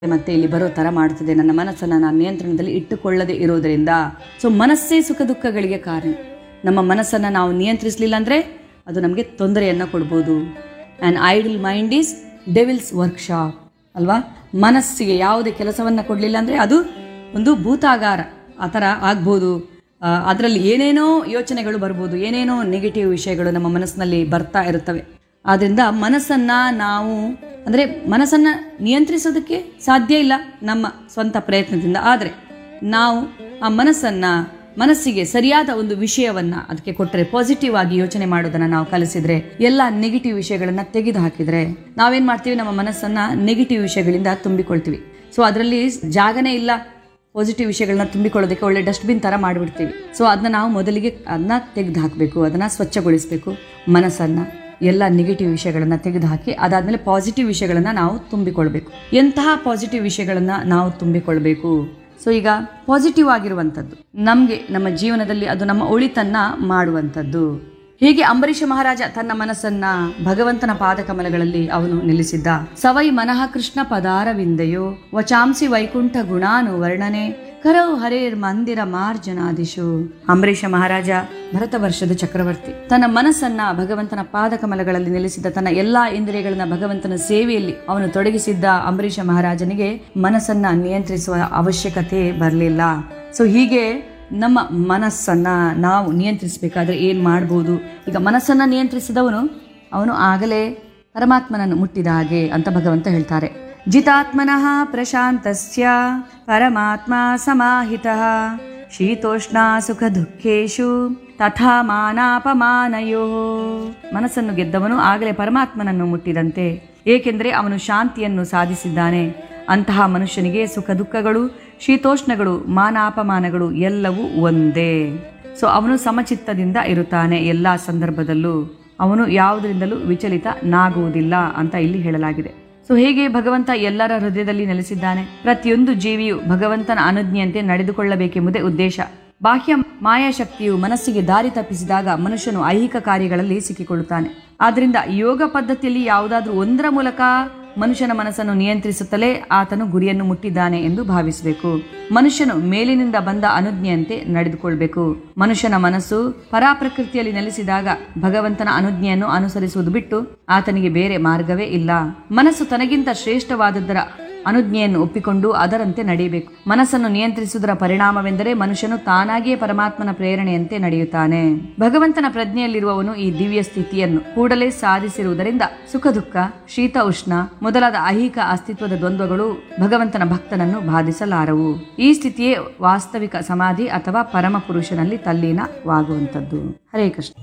ಮತ್ತೆ ಇಲ್ಲಿ ಬರೋ ಥರ ಮಾಡ್ತದೆ ನನ್ನ ಮನಸ್ಸನ್ನು ನಾನು ನಿಯಂತ್ರಣದಲ್ಲಿ ಇಟ್ಟುಕೊಳ್ಳದೆ ಇರೋದರಿಂದ ಸೊ ಮನಸ್ಸೇ ಸುಖ ದುಃಖಗಳಿಗೆ ಕಾರಣ ನಮ್ಮ ಮನಸ್ಸನ್ನು ನಾವು ನಿಯಂತ್ರಿಸಲಿಲ್ಲ ಅಂದರೆ ಅದು ನಮಗೆ ತೊಂದರೆಯನ್ನು ಕೊಡ್ಬೋದು and idle mind is devil's workshop ಅಲ್ವಾ ಮನಸ್ಸಿಗೆ ಯಾವುದೇ ಕೆಲಸವನ್ನು ಕೊಡಲಿಲ್ಲ ಅಂದರೆ ಅದು ಒಂದು ಭೂತಾಗಾರ ಆ ಥರ ಆಗ್ಬೋದು ಅದರಲ್ಲಿ ಏನೇನೋ ಯೋಚನೆಗಳು ಬರ್ಬೋದು ಏನೇನೋ ನೆಗೆಟಿವ್ ವಿಷಯಗಳು ನಮ್ಮ ಮನಸ್ಸಿನಲ್ಲಿ ಬರ್ತಾ ಇರುತ್ತವೆ ಆದ್ದರಿಂದ ಮನಸ್ಸನ್ನು ನಾವು ಅಂದರೆ ಮನಸ್ಸನ್ನು ನಿಯಂತ್ರಿಸೋದಕ್ಕೆ ಸಾಧ್ಯ ಇಲ್ಲ ನಮ್ಮ ಸ್ವಂತ ಪ್ರಯತ್ನದಿಂದ ಆದರೆ ನಾವು ಆ ಮನಸ್ಸನ್ನು ಮನಸ್ಸಿಗೆ ಸರಿಯಾದ ಒಂದು ವಿಷಯವನ್ನು ಅದಕ್ಕೆ ಕೊಟ್ಟರೆ ಪಾಸಿಟಿವ್ ಆಗಿ ಯೋಚನೆ ಮಾಡೋದನ್ನು ನಾವು ಕಲಿಸಿದ್ರೆ ಎಲ್ಲ ನೆಗೆಟಿವ್ ವಿಷಯಗಳನ್ನು ತೆಗೆದು ಹಾಕಿದರೆ ನಾವೇನು ಮಾಡ್ತೀವಿ ನಮ್ಮ ಮನಸ್ಸನ್ನು ನೆಗೆಟಿವ್ ವಿಷಯಗಳಿಂದ ತುಂಬಿಕೊಳ್ತೀವಿ ಸೊ ಅದರಲ್ಲಿ ಜಾಗನೇ ಇಲ್ಲ ಪಾಸಿಟಿವ್ ವಿಷಯಗಳನ್ನ ತುಂಬಿಕೊಳ್ಳೋದಕ್ಕೆ ಒಳ್ಳೆ ಡಸ್ಟ್ಬಿನ್ ಥರ ಮಾಡಿಬಿಡ್ತೀವಿ ಸೊ ಅದನ್ನ ನಾವು ಮೊದಲಿಗೆ ಅದನ್ನ ತೆಗೆದು ಹಾಕಬೇಕು ಅದನ್ನು ಸ್ವಚ್ಛಗೊಳಿಸಬೇಕು ಮನಸ್ಸನ್ನು ಎಲ್ಲ ನೆಗೆಟಿವ್ ವಿಷಯಗಳನ್ನು ತೆಗೆದುಹಾಕಿ ಅದಾದಮೇಲೆ ಪಾಸಿಟಿವ್ ವಿಷಯಗಳನ್ನು ನಾವು ತುಂಬಿಕೊಳ್ಬೇಕು ಎಂತಹ ಪಾಸಿಟಿವ್ ವಿಷಯಗಳನ್ನು ನಾವು ತುಂಬಿಕೊಳ್ಬೇಕು ಸೊ ಈಗ ಪಾಸಿಟಿವ್ ಆಗಿರುವಂಥದ್ದು ನಮಗೆ ನಮ್ಮ ಜೀವನದಲ್ಲಿ ಅದು ನಮ್ಮ ಒಳಿತನ್ನ ಮಾಡುವಂಥದ್ದು ಹೀಗೆ ಅಂಬರೀಷ ಮಹಾರಾಜ ತನ್ನ ಮನಸ್ಸನ್ನ ಭಗವಂತನ ಪಾದಕಮಲಗಳಲ್ಲಿ ಅವನು ನಿಲ್ಲಿಸಿದ್ದ ಸವೈ ಮನಃ ಕೃಷ್ಣ ಪದಾರವಿಂದಯೋ ವಚಾಂಸಿ ವೈಕುಂಠ ಗುಣಾನು ವರ್ಣನೆ ಕರೌ ಹರೇರ್ ಮಂದಿರ ಮಾರ್ಜನಾದಿಶು ಅಂಬರೀಷ ಮಹಾರಾಜ ಭರತ ವರ್ಷದ ಚಕ್ರವರ್ತಿ ತನ್ನ ಮನಸ್ಸನ್ನ ಭಗವಂತನ ಪಾದಕಮಲಗಳಲ್ಲಿ ನಿಲ್ಲಿಸಿದ್ದ ತನ್ನ ಎಲ್ಲಾ ಇಂದ್ರಿಯಗಳನ್ನ ಭಗವಂತನ ಸೇವೆಯಲ್ಲಿ ಅವನು ತೊಡಗಿಸಿದ್ದ ಅಂಬರೀಷ ಮಹಾರಾಜನಿಗೆ ಮನಸ್ಸನ್ನ ನಿಯಂತ್ರಿಸುವ ಅವಶ್ಯಕತೆ ಬರಲಿಲ್ಲ ಸೊ ಹೀಗೆ ನಮ್ಮ ಮನಸ್ಸನ್ನ ನಾವು ನಿಯಂತ್ರಿಸಬೇಕಾದ್ರೆ ಏನು ಮಾಡ್ಬೋದು ಈಗ ಮನಸ್ಸನ್ನ ನಿಯಂತ್ರಿಸಿದವನು ಅವನು ಆಗಲೇ ಪರಮಾತ್ಮನನ್ನು ಮುಟ್ಟಿದ ಹಾಗೆ ಅಂತ ಭಗವಂತ ಹೇಳ್ತಾರೆ ಜಿತಾತ್ಮನಃ ಪ್ರಶಾಂತಸ್ಯ ಪರಮಾತ್ಮ ಸಮಾಹಿತಃ ಶೀತೋಷ್ಣ ಸುಖ ದುಃಖೇಶು ತಥಾ ಮಾನಾಪಮಾನಯೋ ಮನಸ್ಸನ್ನು ಗೆದ್ದವನು ಆಗಲೇ ಪರಮಾತ್ಮನನ್ನು ಮುಟ್ಟಿದಂತೆ ಏಕೆಂದರೆ ಅವನು ಶಾಂತಿಯನ್ನು ಸಾಧಿಸಿದ್ದಾನೆ ಅಂತಹ ಮನುಷ್ಯನಿಗೆ ಸುಖ ದುಃಖಗಳು ಶೀತೋಷ್ಣಗಳು ಮಾನಾಪಮಾನಗಳು ಎಲ್ಲವೂ ಒಂದೇ ಸೊ ಅವನು ಸಮಚಿತ್ತದಿಂದ ಇರುತ್ತಾನೆ ಎಲ್ಲ ಸಂದರ್ಭದಲ್ಲೂ ಅವನು ಯಾವುದರಿಂದಲೂ ವಿಚಲಿತನಾಗುವುದಿಲ್ಲ ಅಂತ ಇಲ್ಲಿ ಹೇಳಲಾಗಿದೆ ಸೊ ಹೇಗೆ ಭಗವಂತ ಎಲ್ಲರ ಹೃದಯದಲ್ಲಿ ನೆಲೆಸಿದ್ದಾನೆ ಪ್ರತಿಯೊಂದು ಜೀವಿಯು ಭಗವಂತನ ಅನುಜ್ಞೆಯಂತೆ ನಡೆದುಕೊಳ್ಳಬೇಕೆಂಬುದೇ ಉದ್ದೇಶ ಬಾಹ್ಯ ಮಾಯಾಶಕ್ತಿಯು ಮನಸ್ಸಿಗೆ ದಾರಿ ತಪ್ಪಿಸಿದಾಗ ಮನುಷ್ಯನು ಐಹಿಕ ಕಾರ್ಯಗಳಲ್ಲಿ ಸಿಕ್ಕಿಕೊಳ್ಳುತ್ತಾನೆ ಆದ್ದರಿಂದ ಯೋಗ ಪದ್ಧತಿಯಲ್ಲಿ ಯಾವುದಾದ್ರೂ ಒಂದರ ಮೂಲಕ ಮನುಷ್ಯನ ಮನಸ್ಸನ್ನು ನಿಯಂತ್ರಿಸುತ್ತಲೇ ಆತನು ಗುರಿಯನ್ನು ಮುಟ್ಟಿದ್ದಾನೆ ಎಂದು ಭಾವಿಸಬೇಕು ಮನುಷ್ಯನು ಮೇಲಿನಿಂದ ಬಂದ ಅನುಜ್ಞೆಯಂತೆ ನಡೆದುಕೊಳ್ಬೇಕು ಮನುಷ್ಯನ ಮನಸ್ಸು ಪರಾಪ್ರಕೃತಿಯಲ್ಲಿ ನೆಲೆಸಿದಾಗ ಭಗವಂತನ ಅನುಜ್ಞೆಯನ್ನು ಅನುಸರಿಸುವುದು ಬಿಟ್ಟು ಆತನಿಗೆ ಬೇರೆ ಮಾರ್ಗವೇ ಇಲ್ಲ ಮನಸ್ಸು ತನಗಿಂತ ಶ್ರೇಷ್ಠವಾದದ್ದರ ಅನುಜ್ಞೆಯನ್ನು ಒಪ್ಪಿಕೊಂಡು ಅದರಂತೆ ನಡೆಯಬೇಕು ಮನಸ್ಸನ್ನು ನಿಯಂತ್ರಿಸುವುದರ ಪರಿಣಾಮವೆಂದರೆ ಮನುಷ್ಯನು ತಾನಾಗಿಯೇ ಪರಮಾತ್ಮನ ಪ್ರೇರಣೆಯಂತೆ ನಡೆಯುತ್ತಾನೆ ಭಗವಂತನ ಪ್ರಜ್ಞೆಯಲ್ಲಿರುವವನು ಈ ದಿವ್ಯ ಸ್ಥಿತಿಯನ್ನು ಕೂಡಲೇ ಸಾಧಿಸಿರುವುದರಿಂದ ಸುಖ ದುಃಖ ಶೀತ ಉಷ್ಣ ಮೊದಲಾದ ಐಹಿಕ ಅಸ್ತಿತ್ವದ ದ್ವಂದ್ವಗಳು ಭಗವಂತನ ಭಕ್ತನನ್ನು ಬಾಧಿಸಲಾರವು ಈ ಸ್ಥಿತಿಯೇ ವಾಸ್ತವಿಕ ಸಮಾಧಿ ಅಥವಾ ಪರಮ ಪುರುಷನಲ್ಲಿ ತಲ್ಲೀನವಾಗುವಂಥದ್ದು ಹರೇ ಕೃಷ್ಣ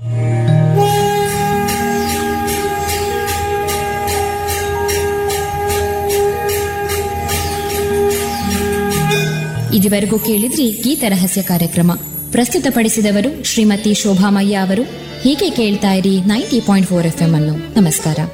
ಇದುವರೆಗೂ ಕೇಳಿದ್ರಿ ಗೀತ ರಹಸ್ಯ ಕಾರ್ಯಕ್ರಮ ಪ್ರಸ್ತುತಪಡಿಸಿದವರು ಶ್ರೀಮತಿ ಶೋಭಾಮಯ್ಯ ಅವರು ಹೀಗೆ ಕೇಳ್ತಾ ಇರಿ ninety point four F M ಅನ್ನು ನಮಸ್ಕಾರ